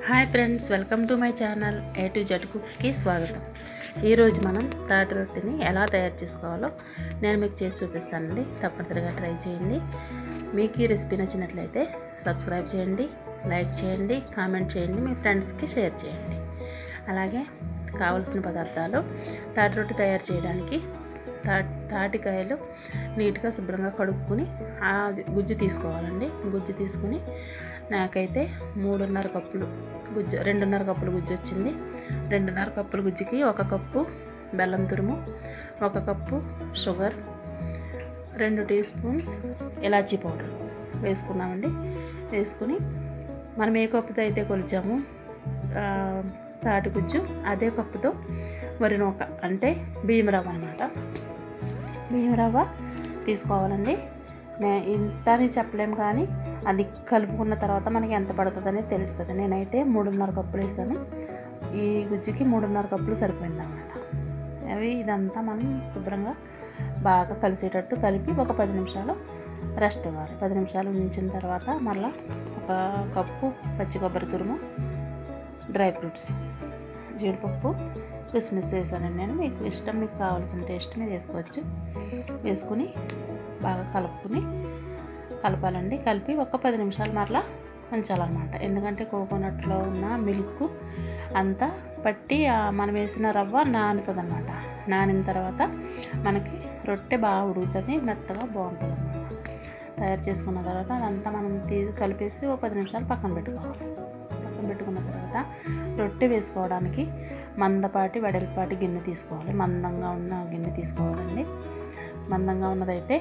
hi friends welcome to my channel A to Z కుక్కి స్వాగతం ఈరోజు మనం తాటి రొట్టెని ఎలా తయారు చేసుకోవాలో నేను మీకు చేసి చూపిస్తానండి తప్పనిసరిగా ట్రై చేయండి మీకు ఈ రెసిపీ నచ్చినట్లయితే సబ్స్క్రైబ్ చేయండి లైక్ చేయండి కామెంట్ చేయండి మీ ఫ్రెండ్స్కి షేర్ చేయండి అలాగే కావలసిన పదార్థాలు తాటి రొట్టె తయారు చేయడానికి తా తాటికాయలు నీట్గా శుభ్రంగా కడుక్కుని ఆ గుజ్జు తీసుకోవాలండి గుజ్జు తీసుకుని నాకైతే మూడున్నర కప్పులు గుజ్జు రెండున్నర కప్పులు గుజ్జు వచ్చింది రెండున్నర కప్పుల గుజ్జుకి ఒక కప్పు బెల్లం తురుము ఒక కప్పు షుగర్ రెండు టీ స్పూన్స్ ఇలాచీ పౌడర్ వేసుకున్నామండి వేసుకుని మనం ఏ కప్పుతో అయితే కొలిచామో ఆ, తాటి గుజ్జు అదే కప్పుతో వరి నూక అంటే బియ్యం రవ్వ అనమాట బియ్యం రవ్వ తీసుకోవాలండి నే ఇంత అని చెప్పలేము కానీ అది కలుపుకున్న తర్వాత మనకి ఎంత పడుతుందని తెలుస్తుంది నేనైతే మూడున్నర కప్పులు వేసాను ఈ గుజ్జుకి మూడున్నర కప్పులు సరిపోయింది అనమాట అవి ఇదంతా మనం శుభ్రంగా బాగా కలిసేటట్టు కలిపి ఒక పది నిమిషాలు రెస్ట్ ఇవ్వాలి పది నిమిషాలు ఉంచిన తర్వాత మళ్ళీ ఒక కప్పు పచ్చి కొబ్బరి తురుము డ్రై ఫ్రూట్స్ జీడిపప్పు కిస్మిస్ వేసానండి నేను మీకు ఇష్టం మీకు కావాల్సిన టేస్ట్ మీద వేసుకోవచ్చు వేసుకుని బాగా కలుపుకుని కలపాలండి కలిపి ఒక పది నిమిషాలు మరలా ఉంచాలన్నమాట ఎందుకంటే కోకోనట్లో ఉన్న మిల్క్ అంతా పట్టి ఆ మనం వేసిన రవ్వ నానుతుంది అనమాట నానిన తర్వాత మనకి రొట్టె బాగా ఉడుకుతుంది మెత్తగా బాగుంటుంది అనమాట తయారు చేసుకున్న తర్వాత అదంతా మనం తీ కలిపేసి ఒక పది నిమిషాలు పక్కన పెట్టుకోవాలి పక్కన పెట్టుకున్న తర్వాత రొట్టె వేసుకోవడానికి మందపాటి వెడల్పాటి గిన్నె తీసుకోవాలి మందంగా ఉన్న గిన్నె తీసుకోవాలండి మందంగా ఉన్నదైతే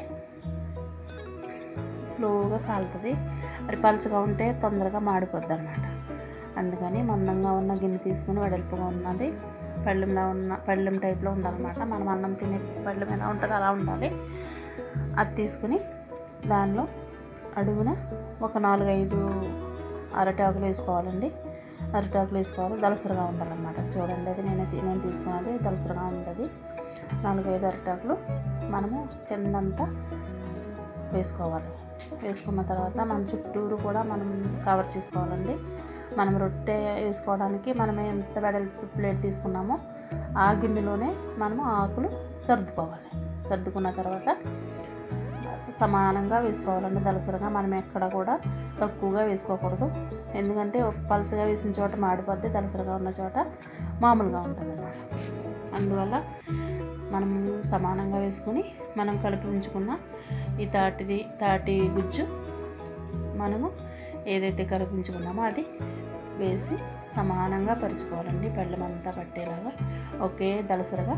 స్లోగా కాలుతుంది మరి పలుచగా ఉంటే తొందరగా మాడిపోద్ది అనమాట అందుకని మందంగా ఉన్న గిన్నె తీసుకుని వెడల్పుగా ఉన్నది పళ్ళెంలో ఉన్న పళ్ళెం టైప్లో ఉండాలన్నమాట మనం అన్నం తినే పళ్ళెం ఎలా ఉంటుందో అలా ఉండాలి అది తీసుకుని దానిలో అడుగున ఒక నాలుగైదు అరటాకులు వేసుకోవాలండి అరటాకులు వేసుకోవాలి దలసరగా ఉండాలన్నమాట చూడండి అది నేను తీ- నేను తీసుకున్నది దలసరగా ఉంటుంది నాలుగైదు అరటాకులు మనము కిందంతా వేసుకోవాలి వేసుకున్న తర్వాత మన చుట్టూరు కూడా మనం కవర్ చేసుకోవాలండి మనం రొట్టె వేసుకోవడానికి మనం ఎంత వెడల్పు ప్లేట్ తీసుకున్నామో ఆ గిన్నెలోనే మనము ఆకులు సర్దుకోవాలి సర్దుకున్న తర్వాత సమానంగా వేసుకోవాలండి దలసరిగా మనం ఎక్కడ కూడా తక్కువగా వేసుకోకూడదు ఎందుకంటే పలుసగా వేసిన చోట మాడిపోద్ది దలసరిగా ఉన్న చోట మామూలుగా ఉంటుంది అన్నమాట అందువల్ల మనము సమానంగా వేసుకొని మనం కలిపి ఉంచుకున్న ఈ తాటిది తాటి గుజ్జు మనము ఏదైతే కలిపి ఉంచుకున్నామో అది వేసి సమానంగా పరుచుకోవాలండి బెల్లం అంతా పట్టేలాగా ఒకే దలసరగా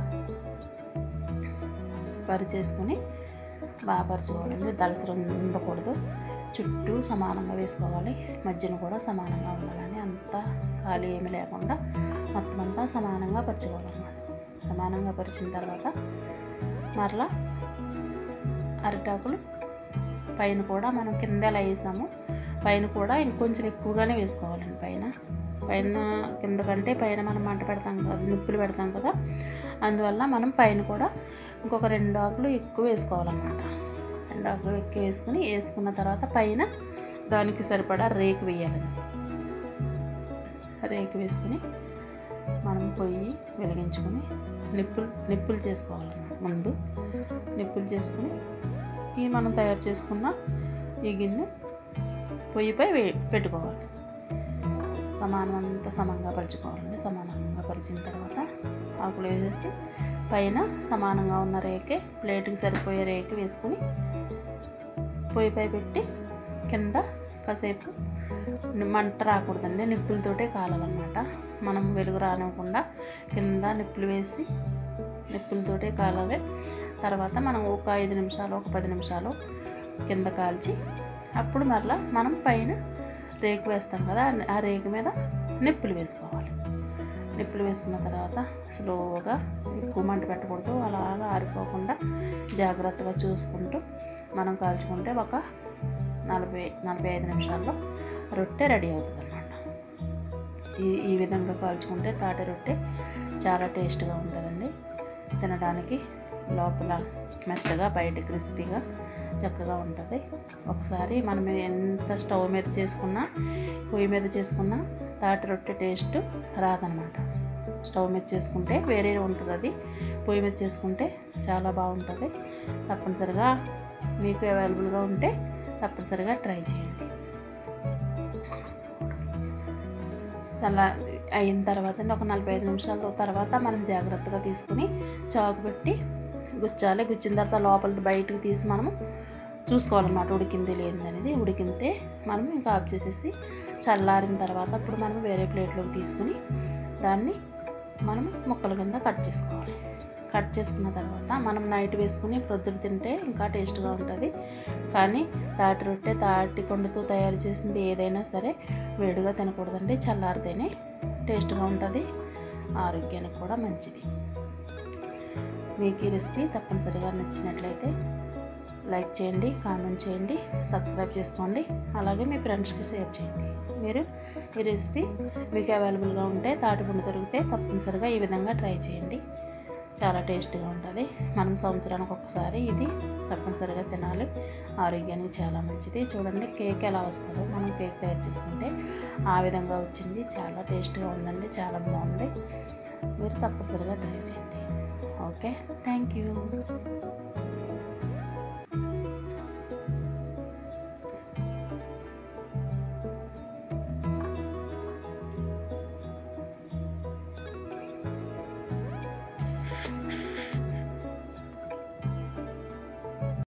పరిచేసుకొని బాగా పరుచుకోవాలండి దలసరం ఉండకూడదు చుట్టూ సమానంగా వేసుకోవాలి మధ్యన కూడా సమానంగా ఉండాలని అంతా ఖాళీ ఏమి లేకుండా మొత్తం అంతా సమానంగా పరుచుకోవాలన్నమాట సమానంగా పరిచిన తర్వాత మరలా అరిటాకులు పైన కూడా మనం కింద ఎలా వేసాము పైన కూడా ఇంకొంచెం ఎక్కువగానే వేసుకోవాలండి పైన పైన కింద కంటే పైన మనం మంట పెడతాం కదా నిప్పులు పెడతాం కదా అందువల్ల మనం పైన కూడా ఇంకొక రెండు ఆకులు ఎక్కువ వేసుకోవాలన్నమాట రెండు ఆకులు ఎక్కువ వేసుకుని వేసుకున్న తర్వాత పైన దానికి సరిపడా రేకు వేయాలండి రేకు వేసుకుని మనం పొయ్యి వెలిగించుకొని నిప్పులు నిప్పులు చేసుకోవాలన్నమాట ముందు నిప్పులు చేసుకుని ఈ మనం తయారు చేసుకున్న ఈ గిన్నె పొయ్యిపై వే పెట్టుకోవాలి సమానం అంతా సమంగా పరుచుకోవాలండి సమానంగా పరిచిన తర్వాత ఆకులు వేసేసి పైన సమానంగా ఉన్న రేకే ప్లేట్కి సరిపోయే రేకు వేసుకొని పొయ్యిపై పెట్టి కింద కాసేపు మంట రాకూడదండి నిప్పులతోటే కాలాలన్నమాట మనం వెలుగు రానివ్వకుండా కింద నిప్పులు వేసి నిప్పులతోటే కాలాలి తర్వాత మనం ఒక ఐదు నిమిషాలు ఒక పది నిమిషాలు కింద కాల్చి అప్పుడు మరలా మనం పైన రేకు వేస్తాం కదా ఆ రేకు మీద నిప్పులు వేసుకోవాలి నిప్పులు వేసుకున్న తర్వాత స్లోగా ఎక్కువ మంట పెట్టకూడదు అలాగా ఆరిపోకుండా జాగ్రత్తగా చూసుకుంటూ మనం కాల్చుకుంటే ఒక నలభై నలభై ఐదు నిమిషాల్లో రొట్టె రెడీ అవుతుంది అన్నమాట ఈ ఈ విధంగా కాల్చుకుంటే తాటి రొట్టె చాలా టేస్ట్గా ఉంటుందండి తినడానికి లోపల మెత్తగా బయట క్రిస్పీగా చక్కగా ఉంటుంది ఒకసారి మనం ఎంత స్టవ్ మీద చేసుకున్నా పొయ్యి మీద చేసుకున్నా తాటి రొట్టె టేస్ట్ రాదనమాట స్టవ్ మీద చేసుకుంటే వేరే ఉంటుంది అది పొయ్యి మీద చేసుకుంటే చాలా బాగుంటుంది తప్పనిసరిగా మీకు అవైలబుల్గా ఉంటే తప్పనిసరిగా ట్రై చేయండి చాలా అయిన తర్వాత ఒక నలభై ఐదు నిమిషాల తర్వాత మనం జాగ్రత్తగా తీసుకుని చాకు పెట్టి గుచ్చాలి గుచ్చిన తర్వాత లోపల బయటకు తీసి మనము చూసుకోవాలన్నమాట ఉడికింది లేనిది అనేది ఉడికితే మనం ఇంకా ఆఫ్ చేసేసి చల్లారిన తర్వాత అప్పుడు మనం వేరే ప్లేట్లోకి తీసుకుని దాన్ని మనం ముక్కల కింద కట్ చేసుకోవాలి కట్ చేసుకున్న తర్వాత మనం నైట్ వేసుకుని ప్రొద్దున తింటే ఇంకా టేస్ట్గా ఉంటుంది కానీ తాటి రొట్టె తాటి కొండతో తయారు చేసింది ఏదైనా సరే వేడిగా తినకూడదండి చల్లారితేనే టేస్ట్గా ఉంటుంది ఆరోగ్యానికి కూడా మంచిది మీకు ఈ రెసిపీ తప్పనిసరిగా నచ్చినట్లయితే లైక్ చేయండి కామెంట్ చేయండి సబ్స్క్రైబ్ చేసుకోండి అలాగే మీ ఫ్రెండ్స్కి షేర్ చేయండి మీరు ఈ రెసిపీ మీకు అవైలబుల్గా ఉంటే తాటిపండు దొరికితే తప్పనిసరిగా ఈ విధంగా ట్రై చేయండి చాలా టేస్టీగా ఉంటుంది మనం సంవత్సరానికి ఒకసారి ఇది తప్పనిసరిగా తినాలి ఆరోగ్యానికి చాలా మంచిది చూడండి కేక్ ఎలా వస్తుందో మనం కేక్ తయారు చేసుకుంటే ఆ విధంగా వచ్చింది చాలా టేస్ట్గా ఉందండి చాలా బాగుంది మీరు తప్పనిసరిగా ట్రై చేయండి ఓకే థ్యాంక్ యూ